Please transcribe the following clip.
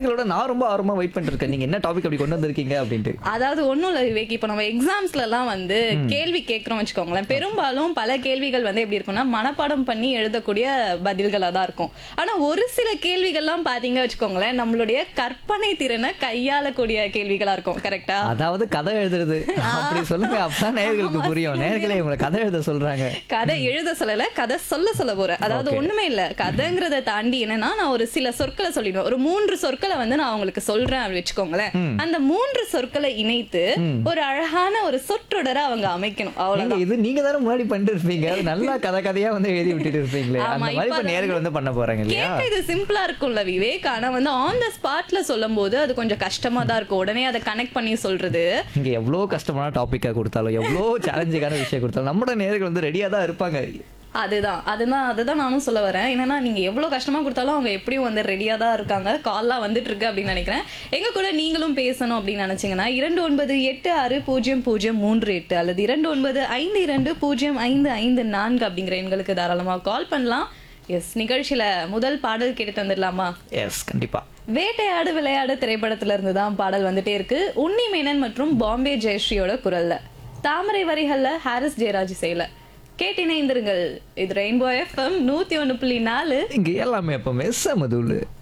நேர்களோட நான் ரொம்ப ஆர்வமா வெயிட் பண்ணிட்டு இருக்கேன் நீங்க என்ன டாபிக் அப்படி கொண்டு வந்திருக்கீங்க அப்படின்ட்டு அதாவது ஒண்ணும் இல்ல விவேக் இப்ப நம்ம எக்ஸாம்ஸ்ல எல்லாம் வந்து கேள்வி கேட்கிறோம் வச்சுக்கோங்களேன் பெரும்பாலும் பல கேள்விகள் வந்து எப்படி இருக்கும்னா மனப்பாடம் பண்ணி எழுதக்கூடிய பதில்களா தான் இருக்கும் ஆனா ஒரு சில கேள்விகள்லாம் பாத்தீங்க வச்சுக்கோங்களேன் நம்மளுடைய கற்பனை திறனை கையாளக்கூடிய கேள்விகளா இருக்கும் கரெக்டா அதாவது கதை எழுதுறது அப்படி சொல்லுங்க அப்பதான் நேர்களுக்கு புரியும் நேர்களே உங்களை கதை எழுத சொல்றாங்க கதை எழுத சொல்லல கதை சொல்ல சொல்ல போறேன் அதாவது ஒண்ணுமே இல்ல கதைங்கிறத தாண்டி என்னன்னா நான் ஒரு சில சொற்களை சொல்லிடுவேன் ஒரு மூன்று சொற்களை வந்து நான் உங்களுக்கு சொல்றேன் அப்படி வச்சுக்கோங்களேன் அந்த மூன்று சொற்களை இணைத்து ஒரு அழகான ஒரு சொற்றொடரை அவங்க அமைக்கணும் அவ்வளவுதான் நீங்க இது நீங்க தானே முன்னாடி பண்ணிட்டு இருப்பீங்க அது நல்லா கதை கதையா வந்து எழுதி விட்டுட்டு இருப்பீங்களே ஆமா, அந்த மாதிரி இப்ப இப்ப நேர்கள் வந்து பண்ண போறாங்க இல்லையா கேட்க இது சிம்பிளா இருக்கும்ல விவேக் ஆனா வந்து ஆன் த ஸ்பாட்ல சொல்லும் போது அது கொஞ்சம் கஷ்டமா தான் இருக்கும் உடனே அதை கனெக்ட் பண்ணி சொல்றது நீங்க எவ்வளவு கஷ்டமான டாபிக்கா கொடுத்தாலும் எவ்வளவு சேலஞ்சிங்கான விஷயம் கொடுத்தாலும் நம்மளோட நேர்கள் வந்து ரெடியா தான் இருப்பாங்க அதுதான் அதுதான் அதுதான் நானும் சொல்ல வரேன் என்னன்னா நீங்க எவ்வளவு கஷ்டமா கொடுத்தாலும் அவங்க எப்படியும் வந்து ரெடியா தான் இருக்காங்க கால்லாம் வந்துட்டு இருக்கு அப்படின்னு நினைக்கிறேன் எங்க கூட நீங்களும் பேசணும் அப்படின்னு நினைச்சீங்கன்னா இரண்டு ஒன்பது எட்டு ஆறு பூஜ்ஜியம் பூஜ்ஜியம் மூன்று எட்டு அல்லது இரண்டு ஒன்பது ஐந்து இரண்டு பூஜ்ஜியம் ஐந்து ஐந்து நான்கு அப்படிங்கிற எண்களுக்கு தாராளமா கால் பண்ணலாம் எஸ் நிகழ்ச்சியில முதல் பாடல் கேட்டுட்டு வந்துடலாமா எஸ் கண்டிப்பா வேட்டையாடு விளையாடு திரைப்படத்துல இருந்து தான் பாடல் வந்துட்டே இருக்கு உன்னி மேனன் மற்றும் பாம்பே ஜெயஸ்ரீயோட குரல்ல தாமரை வரிகள்ல ஹாரிஸ் ஜெயராஜ் செய்யல கேட்டினைந்திருங்கள் இது ரெயின்போ எஃப்எம் நூத்தி ஒண்ணு புள்ளி நாலு இங்க எல்லாமே எப்பவுமே சமதுள்ளு